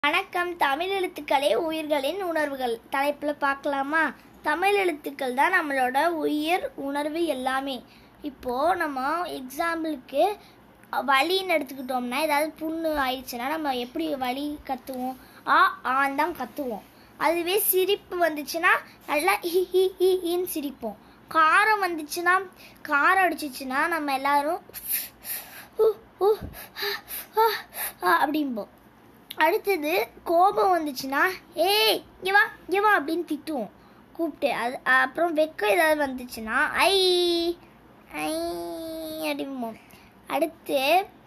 வணக்கம் தமிழ் எழுத்துக்களே உயிர்களின் உணர்வுகள் தலைப்பில் பார்க்கலாமா தமிழ் எழுத்துக்கள் தான் நம்மளோட உயிர் உணர்வு எல்லாமே இப்போது நம்ம எக்ஸாம்பிளுக்கு வலின்னு எடுத்துக்கிட்டோம்னா ஏதாவது புண்ணு ஆயிடுச்சுன்னா நம்ம எப்படி வலி கத்துவோம் ஆ ஆன் தான் கத்துவோம் அதுவே சிரிப்பு வந்துச்சுன்னா நல்லா ஹி ஹி ஹி ஹின்னு சிரிப்போம் காரம் வந்துச்சுன்னா காரம் அடிச்சிச்சுன்னா நம்ம எல்லாரும் ஹு, ஹு, ஹா, ஹா, ஹா அப்படிம்போம் அடுத்தது கோபம் வந்துச்சுன்னா ஏய் இங்கே வா இங்கே வா அப்படின்னு திட்டுவோம் கூப்பிட்டு அது அப்புறம் வெக்கம் ஏதாவது வந்துச்சுன்னா ஐ ஐ அப்படிம்போம் அடுத்து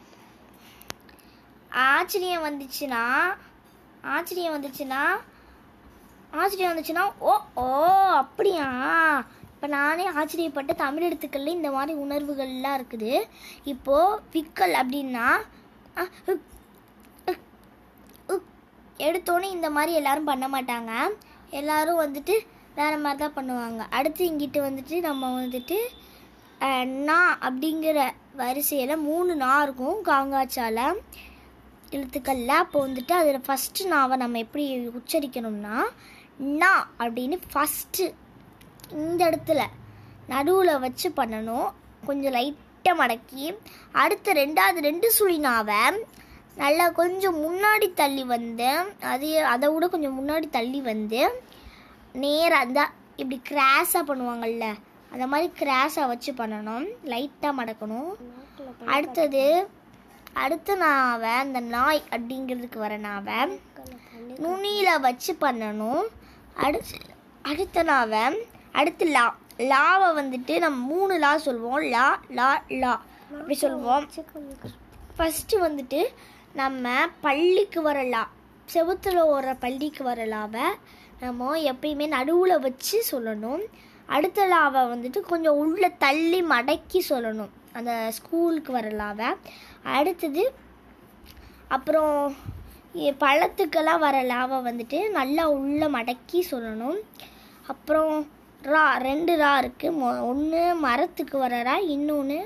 ஆச்சரியம் வந்துச்சுன்னா ஆச்சரியம் வந்துச்சுன்னா ஆச்சரியம் வந்துச்சுன்னா ஓ ஓ அப்படியா இப்போ நானே ஆச்சரியப்பட்ட தமிழ் எழுத்துக்கள்ல இந்த மாதிரி உணர்வுகள்லாம் இருக்குது இப்போது விக்கல் அப்படின்னா அ, உக், உக், உக். எடுத்தோன்னே இந்த மாதிரி எல்லாரும் பண்ண மாட்டாங்க எல்லாரும் வந்துட்டு வேற மாதிரி தான் பண்ணுவாங்க அடுத்து இங்கிட்டு வந்துட்டு நம்ம வந்துட்டு அஹ், நா அப்படிங்கிற வரிசையில் மூணு நா இருக்கும் காங்காச்சால எழுத்துக்களில் அப்போ வந்துட்டு அதில் ஃபஸ்ட்டு நாவை நம்ம எப்படி உச்சரிக்கணும்னா நா அப்படின்னு ஃபஸ்ட்டு இந்த இடத்துல நடுவில் வச்சு பண்ணணும் கொஞ்சம் லைட்டாக மடக்கி அடுத்த ரெண்டாவது ரெண்டு சுழி நாவை நல்லா கொஞ்சம் முன்னாடி தள்ளி வந்து அது அதை விட கொஞ்சம் முன்னாடி தள்ளி வந்து நேராக அந்த இப்படி கிராஸாக பண்ணுவாங்கல்ல அந்த மாதிரி கிராஸாக வச்சு பண்ணணும் லைட்டாக மடக்கணும் அடுத்தது அடுத்த நாவை அந்த நாய் அப்படிங்கிறதுக்கு வர நாவை நுனியில் வச்சு பண்ணணும் அடுத்து அடுத்த நாவை அடுத்து லா லாவை வந்துட்டு நம்ம மூணு லா சொல்லுவோம் லா லா லா அப்படி சொல்லுவோம் ஃபஸ்ட்டு வந்துட்டு நம்ம பள்ளிக்கு வர லா செவுத்துல ஓடுற பள்ளிக்கு வர லாவை நம்ம எப்பயுமே நடுவில் வச்சு சொல்லணும் அடுத்த லாவை வந்துட்டு கொஞ்சம் உள்ள தள்ளி மடக்கி சொல்லணும் அந்த ஸ்கூலுக்கு வர லாவை அடுத்தது அப்புறம் இ- பழத்துக்கெல்லாம் வர லாவை வந்துட்டு நல்லா உள்ள மடக்கி சொல்லணும் அப்புறம் ரா ரெண்டு ரா இருக்குது ஒன்று மரத்துக்கு வர ரா இன்னொன்று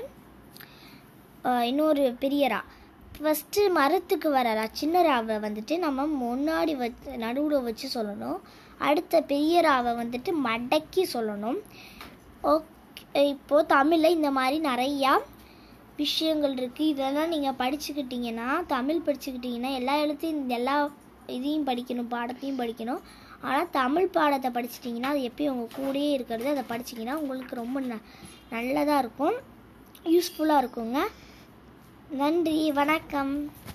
இன்னொரு பெரிய ரா ஃபஸ்ட்டு மரத்துக்கு வர ரா சின்ன ராவை வந்துட்டு நம்ம முன்னாடி வச்சு நடுவில் வச்சு சொல்லணும் அடுத்த பெரிய ராவை வந்துட்டு மடக்கி சொல்லணும் ஓகே இப்போது தமிழில் இந்த மாதிரி நிறையா விஷயங்கள் இருக்குது இதெல்லாம் நீங்கள் படிச்சுக்கிட்டீங்கன்னா தமிழ் படிச்சுக்கிட்டீங்கன்னா எல்லா எழுத்தையும் எல்லா இதையும் படிக்கணும் பாடத்தையும் படிக்கணும் ஆனால் தமிழ் பாடத்தை படிச்சிட்டிங்கன்னா அது எப்பயும் உங்கள் கூடயே இருக்கிறது அதை படிச்சிங்கன்னா உங்களுக்கு ரொம்ப ந நல்லதாக இருக்கும் யூஸ்ஃபுல்லாக இருக்குங்க நன்றி வணக்கம்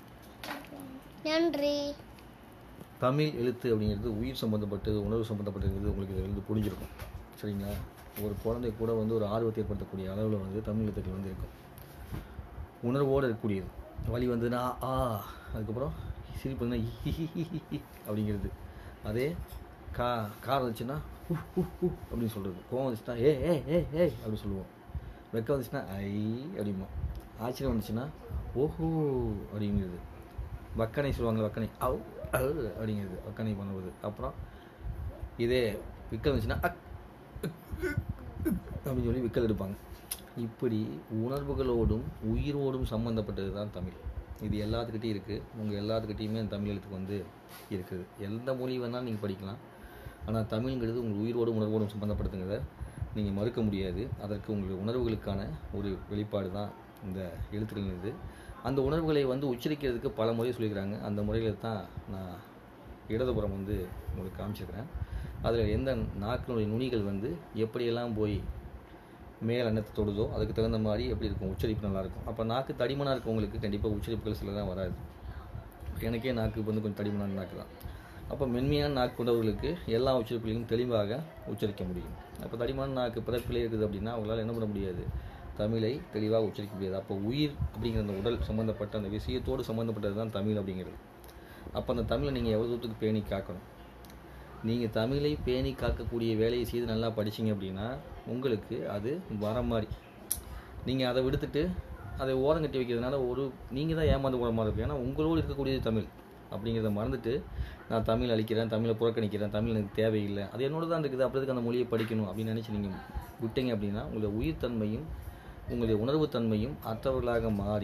நன்றி தமிழ் எழுத்து அப்படிங்கிறது உயிர் சம்மந்தப்பட்டது உணர்வு சம்மந்தப்பட்டது உங்களுக்கு இதில் இருந்து புரிஞ்சிருக்கும் சரிங்களா ஒரு குழந்தை கூட வந்து ஒரு ஆர்வத்தை ஏற்படுத்தக்கூடிய அளவில் வந்து தமிழ் எழுத்துக்கள் வந்து இருக்கும் உணர்வோடு இருக்கக்கூடியது வலி வந்துன்னா ஆ அதுக்கப்புறம் சிரிப்பு வந்து ஹி ஹி ஹி ஹி ஹி அப்படிங்கிறது அதே கா கார் வந்துச்சுன்னா உஹ் உஹ் உஹ் அப்படின்னு சொல்கிறது கோவம் வந்துச்சுன்னா ஏ ஏ ஏ ஏ அப்படி சொல்லுவோம் வெக்கம் வந்துச்சுன்னா ஐ அப்படிம்போம் ஆச்சரியம் வந்துச்சுன்னா ஓஹோ அப்படிங்கிறது வக்கனை சொல்லுவாங்களே வக்கனை அவ் அல் அப்படிங்கிறது வக்கனை பண்ணுவது அப்புறம் இதே விக்கல் வந்துச்சுன்னா அக் அக், அக், அப்படின்னு சொல்லி விக்கல் எடுப்பாங்க இப்படி உணர்வுகளோடும் உயிரோடும் சம்மந்தப்பட்டது தான் தமிழ் இது எல்லாத்துக்கிட்டையும் இருக்குது உங்கள் எல்லாத்துக்கிட்டேயுமே அந்த தமிழ் எழுத்துக்கு வந்து இருக்குது எந்த மொழி வேணாலும் நீங்கள் படிக்கலாம் ஆனால் தமிழ்ங்கிறது உங்கள் உயிரோடும் உணர்வோடும் சம்மந்தப்படுத்துங்கிறத நீங்கள் மறுக்க முடியாது அதற்கு உங்கள் உணர்வுகளுக்கான ஒரு வெளிப்பாடு தான் இந்த எழுத்துக்கள் இது அந்த உணர்வுகளை வந்து உச்சரிக்கிறதுக்கு பல முறை சொல்லிக்கிறாங்க அந்த முறையில் தான் நான் இடதுபுறம் வந்து உங்களுக்கு காமிச்சிருக்கிறேன் அதில் எந்த நாக்கினுடைய நுனிகள் வந்து எப்படியெல்லாம் போய் மேல் அன்னத்தை தொடுதோ அதுக்கு தகுந்த மாதிரி எப்படி இருக்கும் உச்சரிப்பு நல்லாயிருக்கும் அப்போ நாக்கு தடிமனாக இருக்கவங்களுக்கு கண்டிப்பாக உச்சரிப்புகள் சில தான் வராது எனக்கே நாக்கு வந்து கொஞ்சம் தடிமனான நாக்கு தான் அப்போ மென்மையான நாக்கு கொண்டவர்களுக்கு எல்லா உச்சரிப்புகளையும் தெளிவாக உச்சரிக்க முடியும் அப்போ தடிமான நாக்கு பிறப்பிலே இருக்குது அப்படின்னா அவங்களால என்ன பண்ண முடியாது தமிழை தெளிவாக உச்சரிக்க முடியாது அப்போ உயிர் அப்படிங்கிற அந்த உடல் சம்மந்தப்பட்ட அந்த விஷயத்தோடு சம்மந்தப்பட்டது தான் தமிழ் அப்படிங்கிறது அப்போ அந்த தமிழை நீங்கள் எவ்வளோ தூரத்துக்கு பேணி காக்கணும் நீங்கள் தமிழை பேணி காக்கக்கூடிய வேலையை செய்து நல்லா படிச்சீங்க அப்படின்னா உங்களுக்கு அது வர மாதிரி நீங்கள் அதை விடுத்துட்டு அதை ஓரம் கட்டி வைக்கிறதுனால ஒரு நீங்கள் தான் ஏமாந்து போகிற மாதிரி இருக்கும் ஏன்னா உங்களோடு இருக்கக்கூடியது தமிழ் அப்படிங்கிறத மறந்துட்டு நான் தமிழ் அழிக்கிறேன் தமிழை புறக்கணிக்கிறேன் தமிழ் எனக்கு தேவையில்லை அது என்னோட தான் இருக்குது அப்புறத்துக்கு அந்த மொழியை படிக்கணும் அப்படின்னு நினச்சி நீங்கள் விட்டீங்க அப்படின்னா உங்களுடைய உயிர் தன்மையும் உங்களுடைய உணர்வு தன்மையும் அற்றவர்களாக மாறி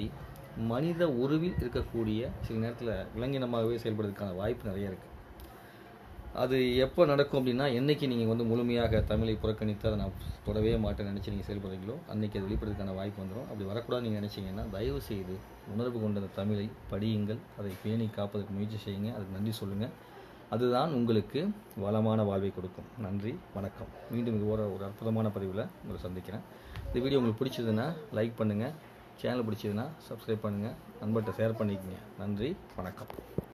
மனித உருவில் இருக்கக்கூடிய சில நேரத்தில் விலங்கினமாகவே செயல்படுறதுக்கான வாய்ப்பு நிறைய இருக்குது அது எப்போ நடக்கும் அப்படின்னா என்னைக்கு நீங்கள் வந்து முழுமையாக தமிழை புறக்கணித்து அதை நான் தொடவே மாட்டேன்னு நினச்சி நீங்கள் செயல்படுறீங்களோ அன்னைக்கு அது வெளிப்படுறதுக்கான வாய்ப்பு வந்துடும் அப்படி வரக்கூடாது நீங்கள் நினச்சிங்கன்னா தயவு செய்து உணர்வு கொண்ட அந்த தமிழை படியுங்கள் அதை பேணி காப்பதற்கு முயற்சி செய்யுங்க அதுக்கு நன்றி சொல்லுங்கள் அதுதான் உங்களுக்கு வளமான வாழ்வை கொடுக்கும் நன்றி வணக்கம் மீண்டும் இது ஒரு ஒரு அற்புதமான பதிவில் உங்களை சந்திக்கிறேன் இந்த வீடியோ உங்களுக்கு பிடிச்சதுன்னா லைக் பண்ணுங்கள் சேனல் பிடிச்சதுன்னா சப்ஸ்கிரைப் பண்ணுங்கள் நண்பர்கிட்ட ஷேர் பண்ணிக்கங்க நன்றி வணக்கம்